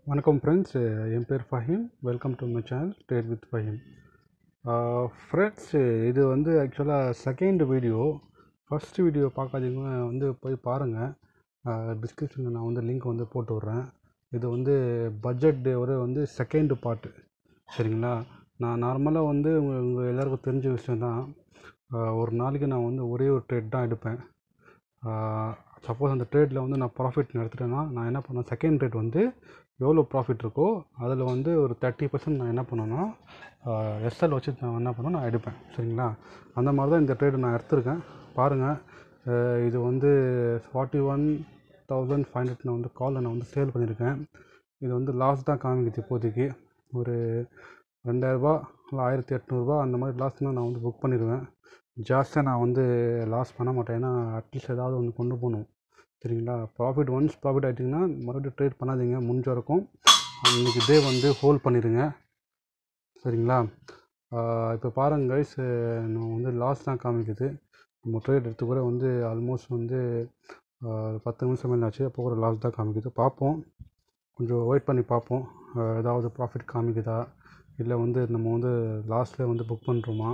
வணக்கம் ஃப்ரெண்ட்ஸ் என் பேர் Faheem welcome to my channel trade with Faheem friends இது வந்து ஆக்சுவலாக செகண்ட் வீடியோ ஃபஸ்ட் வீடியோ பார்க்காதீங்க வந்து போய் பாருங்கள் டிஸ்கிரிப்ஷனில் நான் வந்து லிங்க் வந்து போட்டு விட்றேன் இது வந்து பட்ஜெட் டேவோட வந்து செகண்ட் பார்ட்டு சரிங்களா நான் நார்மலாக வந்து உங்கள் உங்கள் எல்லாருக்கும் தெரிஞ்ச விஷயம் தான் ஒரு நாளைக்கு நான் வந்து ஒரே ஒரு ட்ரேட் தான் எடுப்பேன் சப்போஸ் அந்த ட்ரேடில் வந்து நான் ப்ராஃபிட் எடுத்துட்டேன்னா நான் என்ன பண்ணுவேன் செகண்ட் ட்ரேட் வந்து எவ்வளோ ப்ராஃபிட் இருக்கோ அதில் வந்து ஒரு தேர்ட்டி பர்சன்ட் நான் என்ன பண்ணுவேன்னா எஸ்எல் வச்சு நான் என்ன பண்ணுவேன் நான் எடுப்பேன் சரிங்களா அந்த மாதிரி தான் இந்த ட்ரேடு நான் எடுத்திருக்கேன் பாருங்கள் இது வந்து forty one thousand five hundred நான் வந்து காலில் நான் வந்து சேல் பண்ணியிருக்கேன் இது வந்து லாஸ் தான் காமிக்குது இப்போதைக்கு ஒரு ரெண்டாயிரரூபா இல்லை ஆயிரத்தி எட்நூறுபா அந்த மாதிரி லாஸ்னால் நான் வந்து புக் பண்ணிடுவேன் ஜாஸ்தியாக நான் வந்து லாஸ் பண்ண மாட்டேன் ஏன்னா அட்லீஸ்ட் ஏதாவது ஒன்று கொண்டு போகணும் சரிங்களா ப்ராஃபிட் ஒன்ஸ் ப்ராஃபிட் ஆகிட்டிங்கன்னா மறுபடியும் ட்ரேட் பண்ணாதீங்க முடிஞ்ச வரைக்கும் இன்றைக்கி டே வந்து ஹோல்ட் பண்ணிடுங்க சரிங்களா இப்போ பாருங்கள் கைஸ் நான் வந்து லாஸ் தான் காமிக்குது நம்ம ட்ரேட் எடுத்து கூட வந்து ஆல்மோஸ்ட் வந்து பத்து நிமிஷம் மேலே ஆச்சு அப்போ கூட லாஸ் தான் காமிக்குது பார்ப்போம் கொஞ்சம் வெயிட் பண்ணி பார்ப்போம் ஏதாவது ப்ராஃபிட் காமிக்குதா இல்லை வந்து நம்ம வந்து லாஸ்ட்டில் வந்து புக் பண்ணுறோமா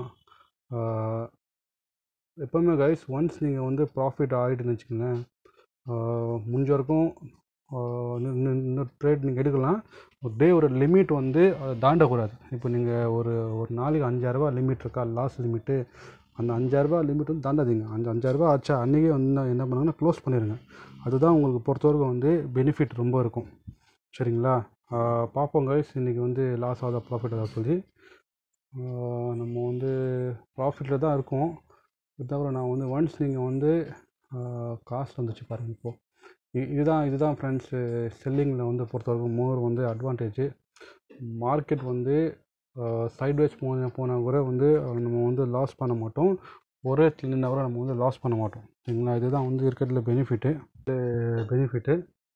எப்போவுமே கைஸ் ஒன்ஸ் நீங்கள் வந்து ப்ராஃபிட் ஆகிட்டுன்னு வச்சுக்கோங்களேன் முடிஞ்ச வரைக்கும் இன்னொரு ட்ரேட் நீங்கள் எடுக்கலாம் ஒரு டே ஒரு லிமிட் வந்து அதை தாண்டக்கூடாது இப்போ நீங்கள் ஒரு ஒரு நாளைக்கு அஞ்சாயிரரூபா லிமிட் இருக்கா லாஸ் லிமிட்டு அந்த அஞ்சாயிரரூபா லிமிட் வந்து தாண்டாதீங்க அந்த அஞ்சாயிரரூபா ஆச்சா அன்றைக்கே வந்து என்ன பண்ணுங்கன்னா க்ளோஸ் பண்ணிடுங்க அதுதான் உங்களுக்கு பொறுத்தவரைக்கும் வந்து பெனிஃபிட் ரொம்ப இருக்கும் சரிங்களா பார்ப்போம் கைஸ் இன்றைக்கி வந்து லாஸ் ஆகாத ப்ராஃபிட் ஆகாத சொல்லி நம்ம வந்து ப்ராஃபிட்டில் தான் இருக்கோம் இது தவிர நான் வந்து ஒன்ஸ் நீங்கள் வந்து காஸ்ட் வந்துச்சு பாருங்கள் இப்போது இதுதான் இதுதான் ஃப்ரெண்ட்ஸு செல்லிங்கில் வந்து பொறுத்தவரைக்கும் மோர் வந்து அட்வான்டேஜ் மார்க்கெட் வந்து சைட்வேஸ் போன போனால் கூட வந்து நம்ம வந்து லாஸ் பண்ண மாட்டோம் ஒரே நின்னா கூட நம்ம வந்து லாஸ் பண்ண மாட்டோம் சரிங்களா இதுதான் வந்து இருக்கிறதுல பெனிஃபிட்டு பெனிஃபிட்டு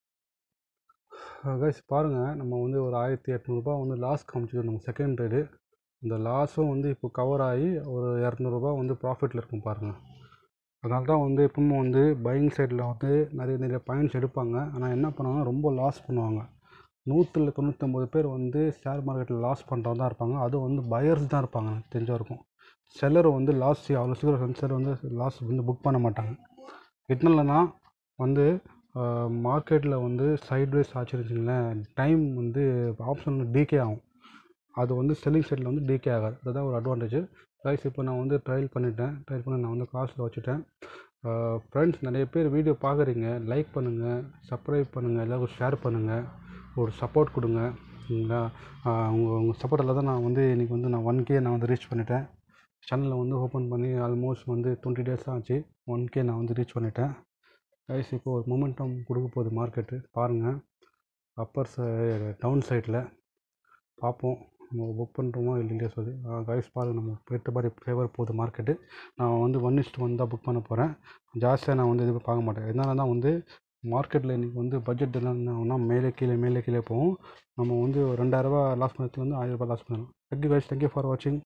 கைஸ் பாருங்கள் நம்ம வந்து ஒரு ஆயிரத்தி எட்நூறுபா வந்து லாஸ் காமிச்சிது நம்ம செகண்ட் ட்ரேடு இந்த லாஸும் வந்து இப்போ கவர் ஆகி ஒரு இரநூறுபா வந்து ப்ராஃபிட்டில் இருக்கும் பாருங்கள் அதனால தான் வந்து எப்பவுமே வந்து பையிங் சைடில் வந்து நிறைய நிறைய பாயிண்ட்ஸ் எடுப்பாங்க ஆனால் என்ன பண்ணுவாங்கன்னா ரொம்ப லாஸ் பண்ணுவாங்க நூற்றில் தொண்ணூற்றொம்பது பேர் வந்து ஷேர் மார்க்கெட்டில் லாஸ் பண்ணுறவங்க தான் இருப்பாங்க அதுவும் வந்து பயர்ஸ் தான் இருப்பாங்க தெரிஞ்ச வரைக்கும் செல்லர் வந்து லாஸ் அவ்வளோ சீக்கிரம் செல்லர் வந்து லாஸ் வந்து புக் பண்ண மாட்டாங்க எட்னலனா வந்து மார்க்கெட்டில் வந்து சைட்வேஸ் ஆச்சுருச்சிங்களேன் டைம் வந்து ஆப்ஷன் டீகே ஆகும் அது வந்து செல்லிங் சைடில் வந்து டீகே ஆகாது அதுதான் ஒரு அட்வான்டேஜ் ப்ரைஸ் இப்போ நான் வந்து ட்ரையல் பண்ணிட்டேன் ட்ரையல் பண்ணி நான் வந்து காசில் வச்சுட்டேன் ஃப்ரெண்ட்ஸ் நிறைய பேர் வீடியோ பார்க்குறீங்க லைக் பண்ணுங்கள் சப்ஸ்கிரைப் பண்ணுங்கள் எல்லோருக்கும் ஷேர் பண்ணுங்கள் ஒரு சப்போர்ட் கொடுங்க சரிங்களா உங்கள் உங்கள் சப்போர்ட்டில் தான் நான் வந்து இன்றைக்கி வந்து நான் ஒன் கே நான் வந்து ரீச் பண்ணிட்டேன் சேனலில் வந்து ஓப்பன் பண்ணி ஆல்மோஸ்ட் வந்து டுவெண்ட்டி டேஸ் தான் ஆச்சு ஒன் கே நான் வந்து ரீச் பண்ணிட்டேன் கைஸ் இப்போ ஒரு மொமெண்டம் கொடுக்க போகுது மார்க்கெட்டு பாருங்கள் அப்பர் டவுன் சைடில் பார்ப்போம் நம்ம புக் பண்ணுறோமோ இல்லையா சொல்லி கைஸ் பாருங்கள் நம்ம போயிட்டு மாதிரி ஃபேவர் போகுது மார்க்கெட்டு நான் வந்து ஒன் இஸ்ட் ஒன் தான் புக் பண்ண போகிறேன் ஜாஸ்தியாக நான் வந்து எதுவும் பார்க்க மாட்டேன் இதனால தான் வந்து மார்க்கெட்டில் இன்றைக்கி வந்து பட்ஜெட் என்னன்னா மேலே கீழே மேலே கீழே போகும் நம்ம வந்து ரெண்டாயிரரூபா லாஸ் பண்ணதுல வந்து ஆயிரரூபா லாஸ் பண்ணணும் தேங்க்யூ கைஸ் தேங்க்யூ ஃபார் வாட்சிங்